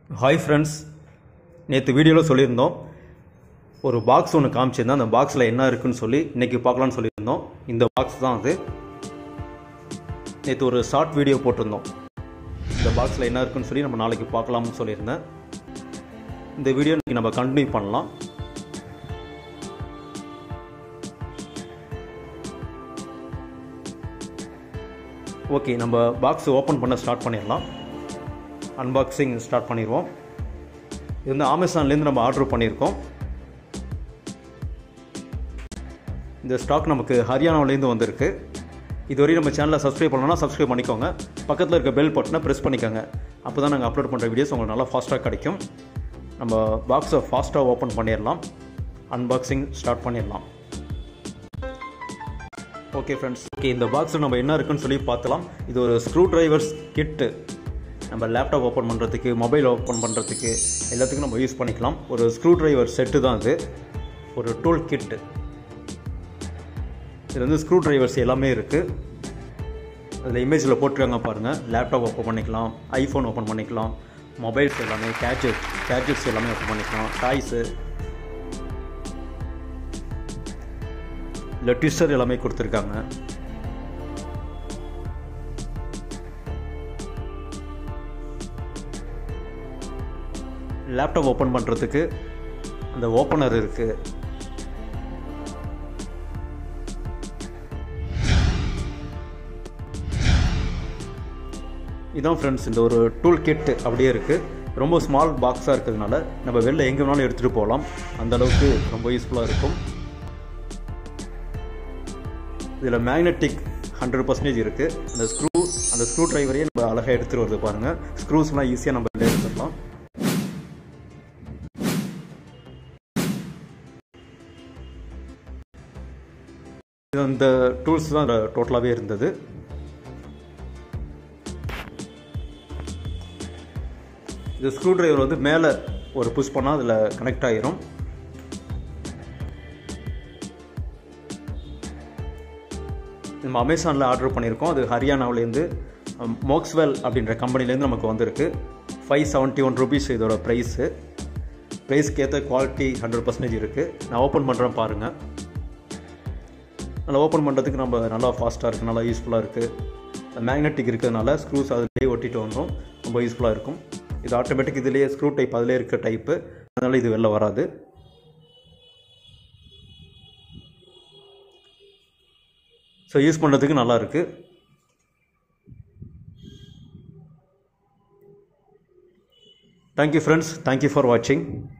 hi friends நேற்று வீடியோவில் சொல்லியிருந்தோம் ஒரு பாக்ஸ் ஒன்று காமிச்சிருந்தேன் அந்த பாக்ஸில் என்ன இருக்குன்னு சொல்லி இன்றைக்கி பார்க்கலான்னு சொல்லியிருந்தோம் இந்த பாக்ஸ் தான் அது நேற்று ஒரு ஷார்ட் வீடியோ போட்டிருந்தோம் இந்த பாக்ஸில் என்ன இருக்குன்னு சொல்லி நம்ம நாளைக்கு பார்க்கலாம்னு சொல்லியிருந்தேன் இந்த வீடியோ இன்றைக்கி நம்ம கண்டினியூ பண்ணலாம் ஓகே நம்ம பாக்ஸ் ஓப்பன் பண்ண ஸ்டார்ட் பண்ணிடலாம் அன்பாக்சிங் ஸ்டார்ட் பண்ணிடுவோம் இது வந்து அமேசான்லேருந்து நம்ம ஆர்டர் பண்ணியிருக்கோம் இந்த ஸ்டாக் நமக்கு ஹரியானாவிலேருந்து வந்திருக்கு இதுவரையும் நம்ம சேனலை சப்ஸ்கிரைப் பண்ணணும்னா சப்ஸ்கிரைப் பண்ணிக்கோங்க பக்கத்தில் இருக்க பெல் பட்டனை ப்ரெஸ் பண்ணிக்கோங்க அப்போ தான் நாங்கள் அப்லோட் பண்ணுற வீடியோஸ் உங்களுக்கு நல்லா ஃபாஸ்ட்டாக கிடைக்கும் நம்ம பாக்ஸை ஃபாஸ்ட்டாக ஓப்பன் பண்ணிடலாம் அன்பாக்சிங் ஸ்டார்ட் பண்ணிடலாம் ஓகே ஃப்ரெண்ட்ஸ் ஓகே இந்த பாக்ஸில் நம்ம என்ன இருக்குன்னு சொல்லி பார்த்தலாம் இது ஒரு ஸ்க்ரூ டிரைவர்ஸ் கிட்டு நம்ம லேப்டாப் ஓப்பன் பண்ணுறதுக்கு மொபைல் ஓப்பன் பண்ணுறதுக்கு எல்லாத்துக்கும் நம்ம யூஸ் பண்ணிக்கலாம் ஒரு ஸ்க்ரூ டிரைவர் செட்டு தான் இது ஒரு டூல் கிட்டு இது வந்து ஸ்க்ரூ டிரைவர்ஸ் எல்லாமே இருக்குது அதில் இமேஜில் போட்டிருக்காங்க பாருங்கள் லேப்டாப் ஓப்பன் பண்ணிக்கலாம் ஐஃபோன் ஓப்பன் பண்ணிக்கலாம் மொபைல்ஸ் எல்லாமே கேட்ஜெட் கேட்ஜெட்ஸ் எல்லாமே ஓப்பன் பண்ணிக்கலாம் டாய்ஸு இல்லை ட்விஸ்டர் எல்லாமே கொடுத்துருக்காங்க லேப்டாப் ஓப்பன் பண்ணுறதுக்கு அந்த ஓப்பனர் இருக்குது இதான் ஃப்ரெண்ட்ஸ் இந்த ஒரு டூல் கிட் அப்படியே இருக்குது ரொம்ப ஸ்மால் பாக்ஸாக இருக்கிறதுனால நம்ம வெளில எங்கே வேணாலும் எடுத்துகிட்டு போகலாம் அந்த அளவுக்கு ரொம்ப யூஸ்ஃபுல்லாக இருக்கும் இதில் மேக்னெட்டிக் ஹண்ட்ரட் பர்சன்டேஜ் இருக்குது அந்த ஸ்க்ரூ அந்த ஸ்க்ரூ டிரைவரையே நம்ம அழகாக எடுத்துகிட்டு வருது பாருங்கள் ஸ்க்ரூஸ்லாம் ஈஸியாக நம்ம வெளில எடுத்துடலாம் இது அந்த டூல்ஸ் தான் டோட்டலாகவே இருந்தது இது ஸ்க்ரூ டிரைவர் வந்து மேலே ஒரு புஷ் பண்ணால் அதில் கனெக்ட் ஆகிரும் நம்ம அமேசானில் ஆர்டர் பண்ணியிருக்கோம் அது ஹரியானாவிலேருந்து மோக்ஸ்வெல் அப்படின்ற கம்பெனிலேருந்து நமக்கு வந்திருக்கு ஃபைவ் செவன்ட்டி ஒன் ருபீஸ் இதோட ப்ரைஸு ப்ரைஸ்க்கு ஏற்ற குவாலிட்டி ஹண்ட்ரட் பர்சன்டேஜ் இருக்குது நான் ஓப்பன் பண்ணுறேன் பாருங்கள் நல்லா ஓப்பன் பண்ணுறதுக்கு நம்ம நல்லா ஃபாஸ்ட்டாக இருக்குது நல்லா யூஸ்ஃபுல்லாக இருக்குது மேக்னெட்டிக் இருக்கிறதுனால ஸ்க்ரூஸ் அதிலே ஒட்டிட்டு வந்துடும் ரொம்ப யூஸ்ஃபுல்லாக இருக்கும் இது ஆட்டோமேட்டிக் இதுலேயே ஸ்க்ரூ டைப் அதிலே இருக்க டைப்பு அதனால் இது வெளில வராது ஸோ யூஸ் பண்ணுறதுக்கு நல்லா இருக்குது தேங்க்யூ ஃப்ரெண்ட்ஸ் தேங்க்யூ ஃபார் வாட்சிங்